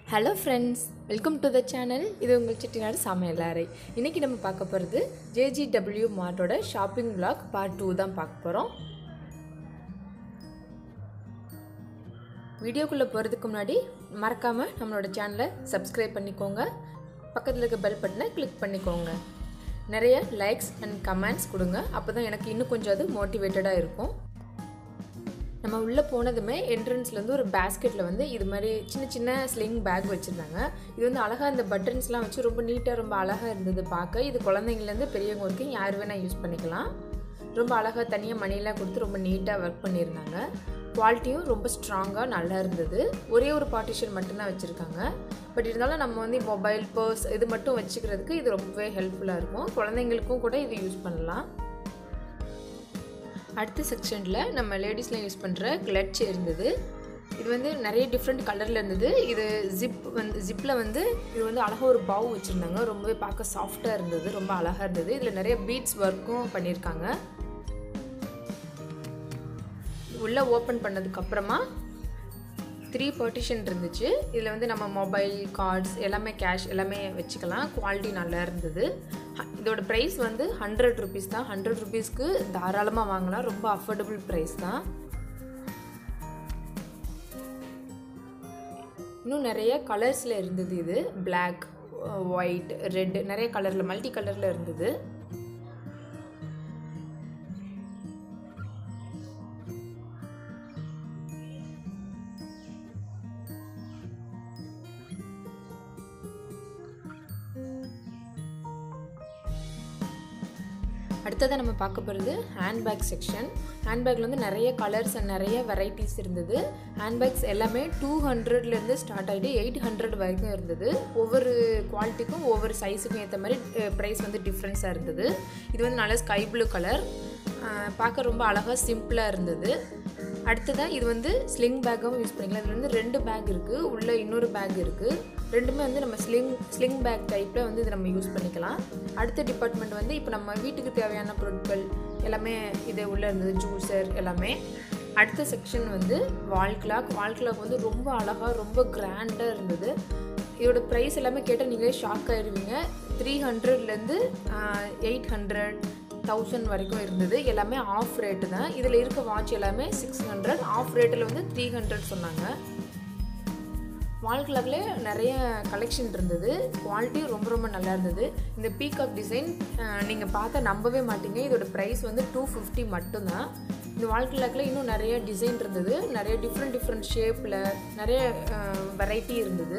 hello friends welcome to the channel இது உங்கள் செட்டிநாடு சமையலறை இன்றைக்கி நம்ம பார்க்க போகிறது ஜேஜிடபிள்யூ மார்ட்டோட ஷாப்பிங் vlog பார்ட் டூ தான் பார்க்க போகிறோம் வீடியோக்குள்ளே போகிறதுக்கு முன்னாடி மறக்காமல் நம்மளோட சேனலை சப்ஸ்கிரைப் பண்ணிக்கோங்க பக்கத்தில் இருக்க பெல் பட்டனை கிளிக் பண்ணிக்கோங்க நிறைய லைக்ஸ் அண்ட் கமெண்ட்ஸ் கொடுங்க அப்போ தான் எனக்கு இன்னும் கொஞ்சம் அது மோட்டிவேட்டடாக இருக்கும் நம்ம உள்ளே போனதுமே என்ட்ரன்ஸ்லேருந்து ஒரு பேஸ்கெட்டில் வந்து இது மாதிரி சின்ன சின்ன ஸ்லிங் பேக் வச்சுருந்தாங்க இது வந்து அழகாக இந்த பட்டன்ஸ்லாம் வச்சு ரொம்ப நீட்டாக ரொம்ப அழகாக இருந்தது பார்க்க இது குழந்தைங்கலேருந்து பெரியவங்க வரைக்கும் யார் வேணால் யூஸ் பண்ணிக்கலாம் ரொம்ப அழகாக தனியாக மணிலாம் கொடுத்து ரொம்ப நீட்டாக ஒர்க் பண்ணியிருந்தாங்க குவாலிட்டியும் ரொம்ப ஸ்ட்ராங்காக நல்லா இருந்தது ஒரே ஒரு பார்ட்டிஷன் மட்டும்தான் வச்சுருக்காங்க பட் இருந்தாலும் நம்ம வந்து மொபைல் பர்ஸ் இது மட்டும் வச்சுக்கிறதுக்கு இது ரொம்பவே ஹெல்ப்ஃபுல்லாக இருக்கும் குழந்தைங்களுக்கும் கூட இது யூஸ் பண்ணலாம் அடுத்த செக்ஷனில் நம்ம லேடிஸ்லாம் யூஸ் பண்ணுற கிளட்ச் இருந்தது இது வந்து நிறைய டிஃப்ரெண்ட் கலரில் இருந்தது இது ஜிப் வந்து ஜிப்பில் வந்து இது வந்து அழகாக ஒரு பவு வச்சுருந்தாங்க ரொம்பவே பார்க்க சாஃப்டாக இருந்தது ரொம்ப அழகாக இருந்தது இதில் நிறைய பீட்ஸ் ஒர்க்கும் பண்ணியிருக்காங்க உள்ளே ஓப்பன் பண்ணதுக்கப்புறமா த்ரீ பார்ட்டிஷன் இருந்துச்சு இதில் வந்து நம்ம மொபைல் கார்ட்ஸ் எல்லாமே கேஷ் எல்லாமே வச்சுக்கலாம் குவாலிட்டி நல்லா இருந்தது ஹ- இதோட ப்ரைஸ் வந்து ஹண்ட்ரட் ருபீஸ் தான் ஹண்ட்ரட் ருபீஸ்க்கு தாராளமாக வாங்கலாம் ரொம்ப அஃபோர்டபுள் ப்ரைஸ் தான் இன்னும் நிறைய கலர்ஸில் இருந்தது இது Black ஒயிட் ரெட் நிறைய கலரில் மல்டி கலரில் இருந்தது அடுத்ததாக நம்ம பார்க்க போகிறது ஹேண்ட்பேக் செக்ஷன் ஹேண்ட்பேக்கில் வந்து நிறைய கலர்ஸ் அண்ட் நிறைய வெரைட்டிஸ் இருந்தது ஹேண்ட்பேக்ஸ் எல்லாமே டூ ஹண்ட்ரட்லேருந்து ஸ்டார்ட் ஆகிட்டு எயிட் ஹண்ட்ரட் வரைக்கும் இருந்தது ஒவ்வொரு குவாலிட்டிக்கும் ஒவ்வொரு சைஸுக்கும் ஏற்ற மாதிரி ப்ரைஸ் வந்து டிஃப்ரென்ஸாக இருந்தது இது வந்து நல்ல ஸ்கை ப்ளூ கலர் பார்க்க ரொம்ப அழகாக சிம்பிளாக இருந்தது அடுத்ததாக இது வந்து ஸ்லிங் பேக்காகவும் யூஸ் பண்ணிக்கலாம் இதில் வந்து ரெண்டு பேக் இருக்குது உள்ளே இன்னொரு பேக் இருக்குது ரெண்டுமே வந்து நம்ம ஸ்லிங் ஸ்லிங் பேக் டைப்பில் வந்து இதை நம்ம யூஸ் பண்ணிக்கலாம் அடுத்த டிபார்ட்மெண்ட் வந்து இப்போ நம்ம வீட்டுக்கு தேவையான பொருட்கள் எல்லாமே இது உள்ளே இருந்தது ஜூஸர் எல்லாமே அடுத்த செக்ஷன் வந்து வால் கிளாக் வால் கிளாக் வந்து ரொம்ப அழகாக ரொம்ப கிராண்டாக இருந்தது இதோட ப்ரைஸ் எல்லாமே கேட்டால் நீங்களே ஷாக் ஆயிடுவீங்க த்ரீ ஹண்ட்ரட்லேருந்து எயிட் ஹண்ட்ரட் தௌசண்ட் வரைக்கும் இருந்தது எல்லாமே ஆஃப் ரேட்டு தான் இதில் இருக்க வாட்ச் எல்லாமே சிக்ஸ் ஹண்ட்ரட் ஆஃப் ரேட்டில் வந்து த்ரீ ஹண்ட்ரட் சொன்னாங்க வால் கிளாக்ல நிறைய கலெக்ஷன் இருந்தது குவாலிட்டி ரொம்ப ரொம்ப நல்லா இருந்தது இந்த பீகாக் டிசைன் நீங்கள் பார்த்தா நம்பவே மாட்டீங்க இதோட ப்ரைஸ் வந்து டூ ஃபிஃப்டி மட்டும்தான் இந்த வால் கிளாக்ல இன்னும் நிறைய டிசைன் இருந்தது நிறைய டிஃப்ரெண்ட் டிஃப்ரெண்ட் ஷேப்பில் நிறைய வெரைட்டி இருந்தது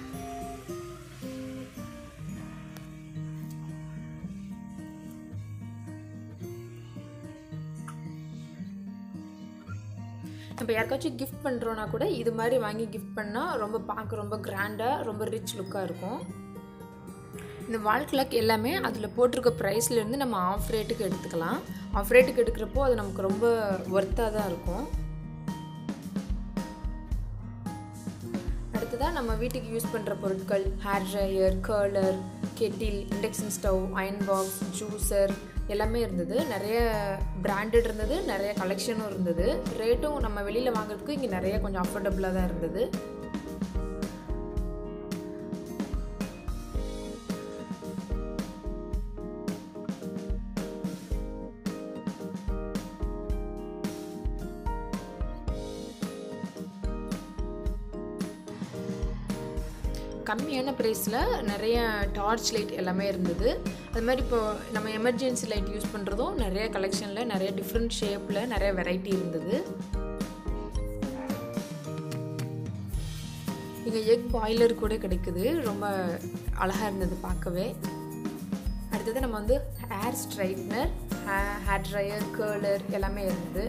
நம்ம யாருக்காச்சும் கிஃப்ட் பண்ணுறோன்னா கூட இது மாதிரி வாங்கி கிஃப்ட் பண்ணால் ரொம்ப பார்க்க ரொம்ப கிராண்டாக ரொம்ப ரிச் லுக்காக இருக்கும் இந்த வால் கிளாக் எல்லாமே அதில் போட்டிருக்க ப்ரைஸ்லேருந்து நம்ம ஆஃப் ரேட்டுக்கு எடுத்துக்கலாம் ஆஃப் ரேட்டுக்கு எடுக்கிறப்போ அது நமக்கு ரொம்ப ஒர்த்தாக தான் இருக்கும் அடுத்ததாக நம்ம வீட்டுக்கு யூஸ் பண்ணுற பொருட்கள் hair dryer curler kettle induction stove iron box juicer எல்லாமே இருந்தது நிறைய பிராண்டட் இருந்தது நிறைய கலெக்ஷனும் இருந்தது ரேட்டும் நம்ம வெளியில் வாங்குறதுக்கு இங்கே நிறைய கொஞ்சம் அஃபோர்டபுளாக தான் இருந்தது கம்மியான ப்ரைஸில் நிறைய டார்ச் லைட் எல்லாமே இருந்தது அது மாதிரி இப்போ நம்ம எமர்ஜென்சி லைட் யூஸ் பண்ணுறதும் நிறைய கலெக்ஷனில் நிறைய டிஃப்ரெண்ட் ஷேப்பில் நிறைய வெரைட்டி இருந்தது இங்கே எக் பாய்லர் கூட கிடைக்குது ரொம்ப அழகாக இருந்தது பார்க்கவே அடுத்தது நம்ம வந்து hair straightener hair dryer curler எல்லாமே இருந்தது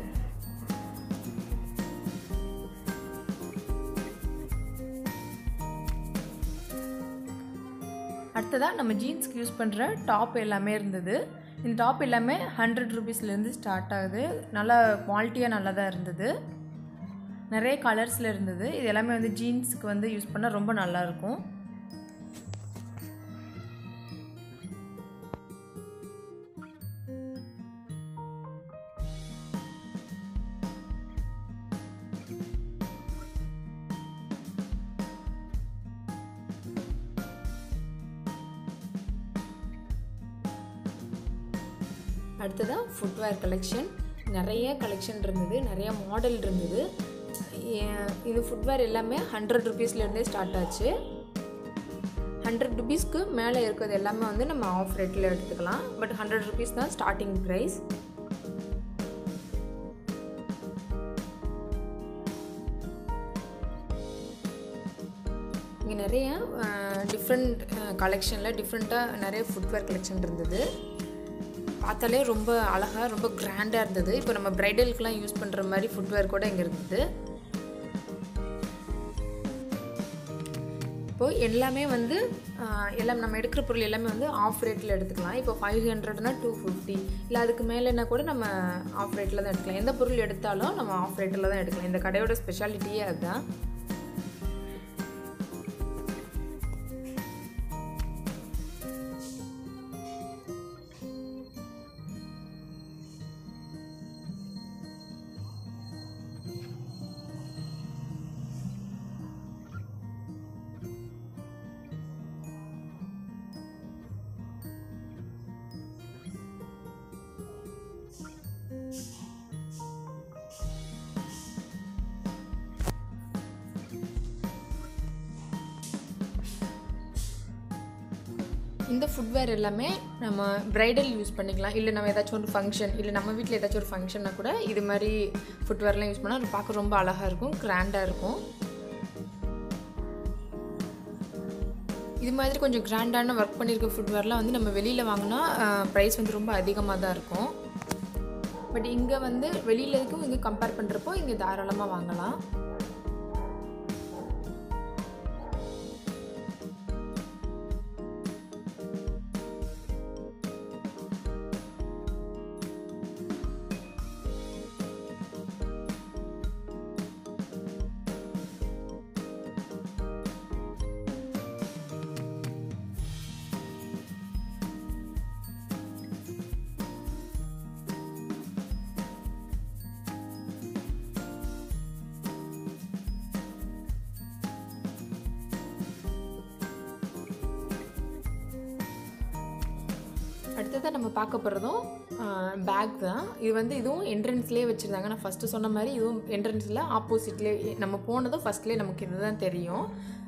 அடுத்ததாக நம்ம ஜீன்ஸ்க்கு யூஸ் பண்ணுற டாப் எல்லாமே இருந்தது இந்த டாப் எல்லாமே ஹண்ட்ரட் ருபீஸ்லேருந்து ஸ்டார்ட் ஆகுது நல்லா குவாலிட்டியாக நல்லா தான் இருந்தது நிறைய கலர்ஸில் இருந்தது இது எல்லாமே வந்து ஜீன்ஸுக்கு வந்து யூஸ் பண்ணால் ரொம்ப நல்லாயிருக்கும் அடுத்ததாக ஃபுட்வேர் கலெக்ஷன் நிறைய கலெக்ஷன் இருந்தது நிறைய மாடல் இருந்தது ஏ- இது ஃபுட்வேர் எல்லாமே ஹண்ட்ரட் ருபீஸ்லேருந்தே ஸ்டார்ட் ஆச்சு ஹண்ட்ரட் ருபீஸ்க்கு மேலே இருக்கிறது எல்லாமே வந்து நம்ம ஆஃப் ரேட்டில் எடுத்துக்கலாம் பட் ஹண்ட்ரட் ருபீஸ் தான் ஸ்டார்டிங் ப்ரைஸ் இங்கே நிறைய டிஃப்ரெண்ட் கலெக்ஷனில் டிஃப்ரெண்ட்டாக நிறைய ஃபுட்வேர் கலெக்ஷன் இருந்தது பார்த்தாலே ரொம்ப அழகாக ரொம்ப கிராண்டாக இருந்தது இப்போ நம்ம ப்ரைடலுக்குலாம் யூஸ் பண்ணுற மாதிரி ஃபுட்வேர் கூட இங்கே இருந்தது இப்போது எல்லாமே வந்து ஆஹ், எல்லாம் நம்ம எடுக்கிற பொருள் எல்லாமே வந்து ஆஃப் ரேட்டில் எடுத்துக்கலாம் இப்போ ஃபைவ் ஹண்ட்ரட்னா டூ ஃபிஃப்டி இல்லை அதுக்கு மேலேனா கூட நம்ம ஆஃப் ரேட்டில் தான் எடுக்கலாம் எந்த பொருள் எடுத்தாலும் நம்ம ஆஃப் ரேட்டில் தான் எடுக்கலாம் இந்த கடையோட ஸ்பெஷாலிட்டியே அதுதான் இந்த ஃபுட்வேர் எல்லாமே நம்ம பிரைடல் யூஸ் பண்ணிக்கலாம் இல்லை நம்ம ஏதாச்சும் ஒரு ஃபங்க்ஷன் இல்லை நம்ம வீட்டில் ஏதாச்சும் ஒரு ஃபங்க்ஷன்னா கூட இது மாதிரி ஃபுட்வேர்லாம் யூஸ் பண்ணால் அது பார்க்க ரொம்ப அழகாக இருக்கும் கிராண்டாக இருக்கும் இது மாதிரி கொஞ்சம் கிராண்டான ஒர்க் பண்ணியிருக்க ஃபுட்வேர்லாம் வந்து நம்ம வெளியில் வாங்கினா ப்ரைஸ் வந்து ரொம்ப அதிகமாக தான் இருக்கும் பட் இங்கே வந்து வெளியில் இருக்கும் இங்கே கம்பேர் பண்ணுறப்போ இங்கே தாராளமாக வாங்கலாம் அடுத்ததாக நம்ம பார்க்க போகிறதும் பேக் தான் இது வந்து இதுவும் என்ட்ரன்ஸ்லேயே வச்சுருந்தாங்க நான் ஃபஸ்ட்டு சொன்ன மாதிரி இதுவும் என்ட்ரன்ஸில் ஆப்போசிட்லேயே நம்ம போனதும் ஃபஸ்ட்லேயே நமக்கு இதுதான் தெரியும்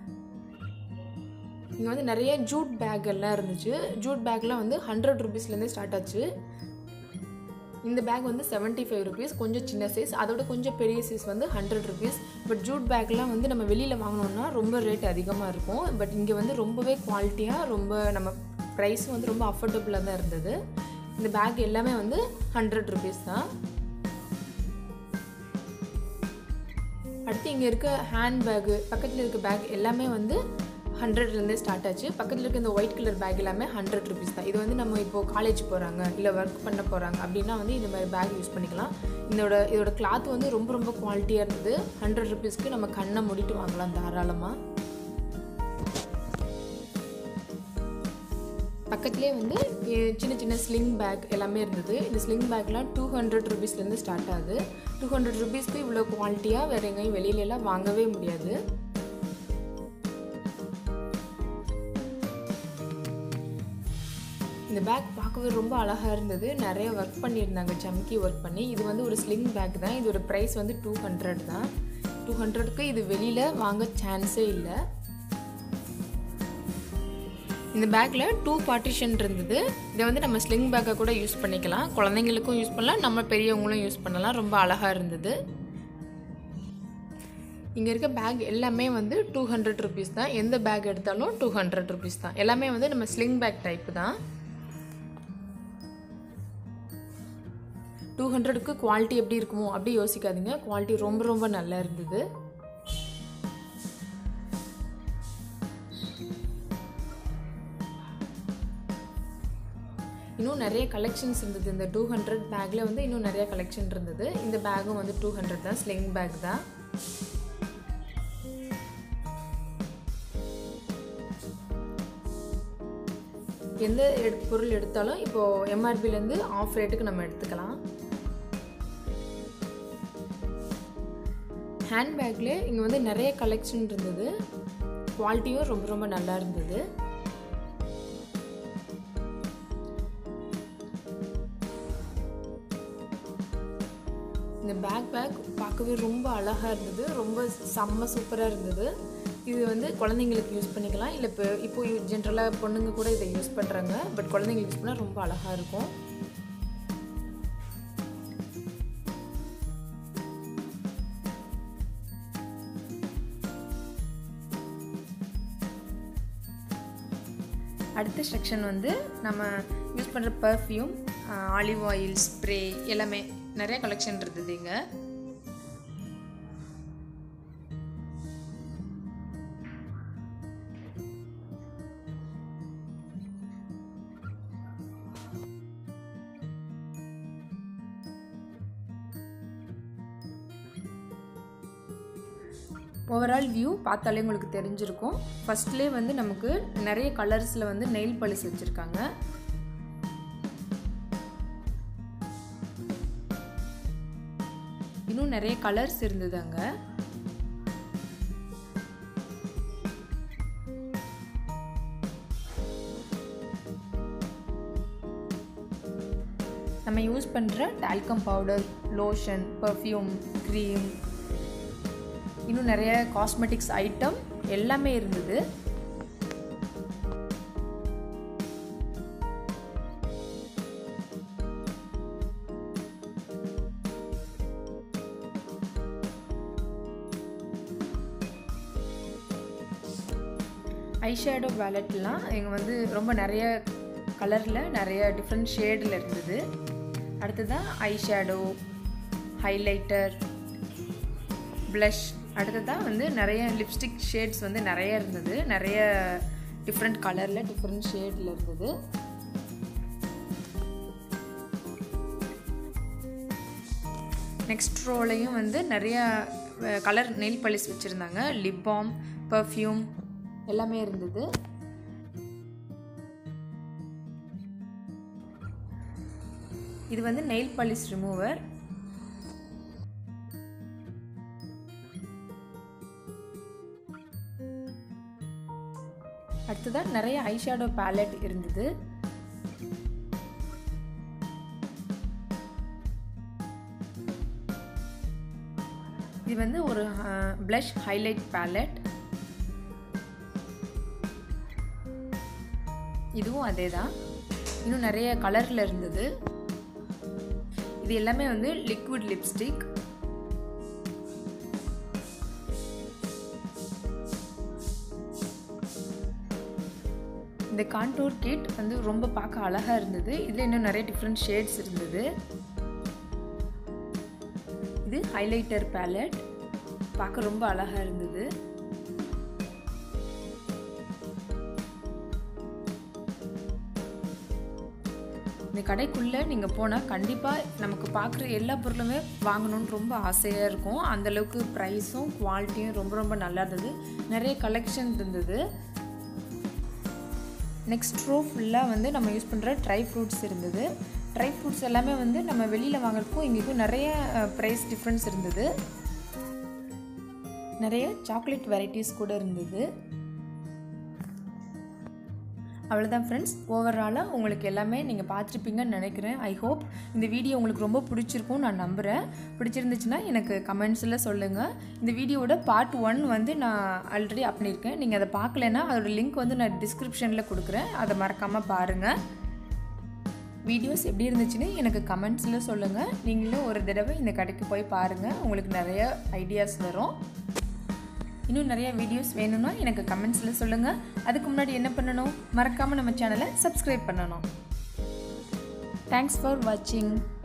இங்கே வந்து நிறைய ஜூட் பேக் எல்லாம் இருந்துச்சு ஜூட் பேக்லாம் வந்து ஹண்ட்ரட் ருபீஸ்லேருந்தே ஸ்டார்ட் ஆச்சு இந்த பேக் வந்து 75 ஃபைவ் ருபீஸ் கொஞ்சம் சின்ன சைஸ் அதோட கொஞ்சம் பெரிய சைஸ் வந்து ஹண்ட்ரட் ருபீஸ் பட் ஜூட் பேக்லாம் வந்து நம்ம வெளியில் வாங்கினோம்னா ரொம்ப ரேட் அதிகமாக இருக்கும் பட் இங்கே வந்து ரொம்பவே குவாலிட்டியாக ரொம்ப நம்ம ப்ரைஸ் வந்து ரொம்ப அஃபோர்டபுளாக தான் இருந்தது இந்த பேக் எல்லாமே வந்து ஹண்ட்ரட் ருபீஸ் தான் அடுத்து இங்கே இருக்க ஹேண்ட் பேக்கு பக்கத்தில் இருக்க பேக் எல்லாமே வந்து ஹண்ட்ரட்லேருந்தே ஸ்டார்ட் ஆச்சு பக்கத்தில் இருக்க இந்த ஒயிட் கலர் பேக் எல்லாமே ஹண்ட்ரட் ருபீஸ் தான் இது வந்து நம்ம இப்போது காலேஜ் போகிறாங்க இல்லை ஒர்க் பண்ண போகிறாங்க அப்படின்னா வந்து இந்த மாதிரி பேக் யூஸ் பண்ணிக்கலாம் இதோட இதோட கிளாத் வந்து ரொம்ப ரொம்ப குவாலிட்டியாக இருந்தது ஹண்ட்ரட் ருபீஸ்க்கு நம்ம கண்ணை மூடிட்டு வாங்கலாம் தாராளமாக பக்கத்துலேயே வந்து எ- சின்ன சின்ன ஸ்லிங் பேக் எல்லாமே இருந்தது இந்த ஸ்லிங் பேக்லாம் டூ ஹண்ட்ரட் ருபீஸ்லேருந்து ஸ்டார்ட் ஆகுது டூ ஹண்ட்ரட் ருபீஸ்க்கு இவ்வளோ குவாலிட்டியாக வேறு எங்கேயும் வெளியில எல்லாம் வாங்கவே முடியாது இந்த பேக் பார்க்கவே ரொம்ப அழகாக இருந்தது நிறைய ஒர்க் பண்ணியிருந்தாங்க சம்கி ஒர்க் பண்ணி இது வந்து ஒரு ஸ்லிங் பேக் தான் இதோட ப்ரைஸ் வந்து டூ ஹண்ட்ரட் தான் டூ ஹண்ட்ரட்க்கு இது வெளியில் வாங்க சான்ஸே இல்லை இந்த பேக்கில் டூ பார்ட்டிஷன் இருந்தது இதை வந்து நம்ம ஸ்லிங் பேக்கை கூட யூஸ் பண்ணிக்கலாம் குழந்தைங்களுக்கும் யூஸ் பண்ணலாம் நம்ம பெரியவங்களும் யூஸ் பண்ணலாம் ரொம்ப அழகாக இருந்தது இங்கே இருக்க பேக் எல்லாமே வந்து டூ ஹண்ட்ரட் ருபீஸ் தான் எந்த பேக் எடுத்தாலும் டூ ஹண்ட்ரட் ருபீஸ் தான் எல்லாமே வந்து நம்ம ஸ்லிங் பேக் டைப்பு தான் டூ ஹண்ட்ரடுக்கு குவாலிட்டி எப்படி இருக்குமோ அப்படி யோசிக்காதீங்க குவாலிட்டி ரொம்ப ரொம்ப நல்லா இருந்தது இன்னும் நிறைய கலெக்ஷன்ஸ் இருந்தது இந்த டூ ஹண்ட்ரட் பேக்கில் வந்து இன்னும் நிறைய கலெக்ஷன் இருந்தது இந்த பேக்கும் வந்து டூ ஹண்ட்ரட் தான் ஸ்லிங் பேக் தான் எந்த எடு- பொருள் எடுத்தாலும் இப்போது எம்ஆர்பிலேருந்து ஆஃப் ரேட்டுக்கு நம்ம எடுத்துக்கலாம் ஹேண்ட்பேக்கில் இங்கே வந்து நிறைய கலெக்ஷன் இருந்தது குவாலிட்டியும் ரொம்ப ரொம்ப நல்லா இருந்தது பார்க்கவே ரொம்ப அழகாக இருந்தது ரொம்ப செம்ம சூப்பராக இருந்தது இது வந்து குழந்தைங்களுக்கு யூஸ் பண்ணிக்கலாம் இல்லை இப்போ இப்போ ஜென்ரலாக பொண்ணுங்க கூட இதை யூஸ் பண்ணுறாங்க பட் குழந்தைங்களுக்கு யூஸ் பண்ணால் ரொம்ப அழகாக இருக்கும் அடுத்த செக்ஷன் வந்து நம்ம யூஸ் பண்ணுற பர்ஃப்யூம் ஆலிவ் ஆயில் ஸ்ப்ரே எல்லாமே நிறைய கலெக்ஷன் இருந்தது இங்கே ஓவரால் வியூ பார்த்தாலே உங்களுக்கு தெரிஞ்சிருக்கும் ஃபஸ்ட்லேயே வந்து நமக்கு நிறைய கலர்ஸில் வந்து நெயில் பாலிஷ் வச்சுருக்காங்க இன்னும் நிறைய கலர்ஸ் இருந்தது அங்கே நம்ம யூஸ் பண்ணுற talcum powder lotion perfume cream இன்னும் நிறைய காஸ்மெட்டிக்ஸ் ஐட்டம் எல்லாமே இருந்தது ஐஷேடோ பேலட்லாம் இங்கே வந்து ரொம்ப நிறைய கலரில் நிறைய டிஃப்ரெண்ட் ஷேடில் இருந்தது அடுத்ததாக ஐஷேடோ ஹைலைட்டர் ப்ளஷ் அடுத்ததாக வந்து நிறைய லிப்ஸ்டிக் ஷேட்ஸ் வந்து நிறைய இருந்தது நிறைய டிஃப்ரெண்ட் கலரில் டிஃப்ரெண்ட் ஷேடில் இருந்தது நெக்ஸ்ட் ரோலையும் வந்து நிறைய கலர் நெயில் பாலிஷ் வச்சுருந்தாங்க லிப் பாம் பர்ஃப்யூம் எல்லாமே இருந்தது இது வந்து நெயில் பாலிஷ் ரிமூவர் அடுத்ததாக நிறைய ஐஷேடோ பேலட் இருந்தது இது வந்து ஒரு ப்ளஷ் ஹைலைட் பேலட் இதுவும் அதே தான் இன்னும் நிறைய கலரில் இருந்தது இது எல்லாமே வந்து லிக்விட் லிப்ஸ்டிக் இந்த கான்டூர் கிட் வந்து ரொம்ப பார்க்க அழகாக இருந்தது இதில் இன்னும் நிறைய டிஃப்ரெண்ட் ஷேட்ஸ் இருந்தது இது ஹைலைட்டர் பேலட் பார்க்க ரொம்ப அழகாக இருந்தது இந்த கடைக்குள்ளே நீங்கள் போனால் கண்டிப்பாக நமக்கு பார்க்குற எல்லா பொருளுமே வாங்கணும்னு ரொம்ப ஆசையாக இருக்கும் அந்தளவுக்கு ப்ரைஸும் குவாலிட்டியும் ரொம்ப ரொம்ப நல்லா இருந்தது நிறைய கலெக்ஷன் இருந்தது நெக்ஸ்ட் ரோ ஃபுல்லாக வந்து நம்ம யூஸ் பண்ணுற ட்ரை ஃப்ரூட்ஸ் இருந்தது ட்ரை ஃப்ரூட்ஸ் எல்லாமே வந்து நம்ம வெளியில் வாங்குறதுக்கும் இங்கேயும் நிறைய ப்ரைஸ் டிஃப்ரென்ஸ் இருந்தது நிறைய சாக்லேட் வெரைட்டிஸ் கூட இருந்தது அவ்வளோதான் ஃப்ரெண்ட்ஸ் ஓவராலாக உங்களுக்கு எல்லாமே நீங்கள் பார்த்துருப்பீங்கன்னு நினைக்கிறேன் ஐ ஹோப் இந்த வீடியோ உங்களுக்கு ரொம்ப பிடிச்சிருக்கும் நான் நம்புகிறேன் பிடிச்சிருந்துச்சுன்னா எனக்கு கமெண்ட்ஸில் சொல்லுங்கள் இந்த வீடியோவோட பார்ட் ஒன் வந்து நான் ஆல்ரெடி அப் பண்ணியிருக்கேன் நீங்கள் அதை பார்க்கலன்னா அதோட லிங்க் வந்து நான் டிஸ்கிரிப்ஷனில் கொடுக்குறேன் அதை மறக்காமல் பாருங்கள் வீடியோஸ் எப்படி இருந்துச்சுன்னு எனக்கு கமெண்ட்ஸில் சொல்லுங்கள் நீங்களும் ஒரு தடவை இந்த கடைக்கு போய் பாருங்கள் உங்களுக்கு நிறைய ஐடியாஸ் வரும் இன்னும் நிறைய வீடியோஸ் வேணும்னா எனக்கு கமெண்ட்ஸில் சொல்லுங்கள் அதுக்கு முன்னாடி என்ன பண்ணணும் மறக்காமல் நம்ம சேனலை சப்ஸ்கிரைப் பண்ணணும் தேங்க்ஸ் ஃபார் வாட்சிங்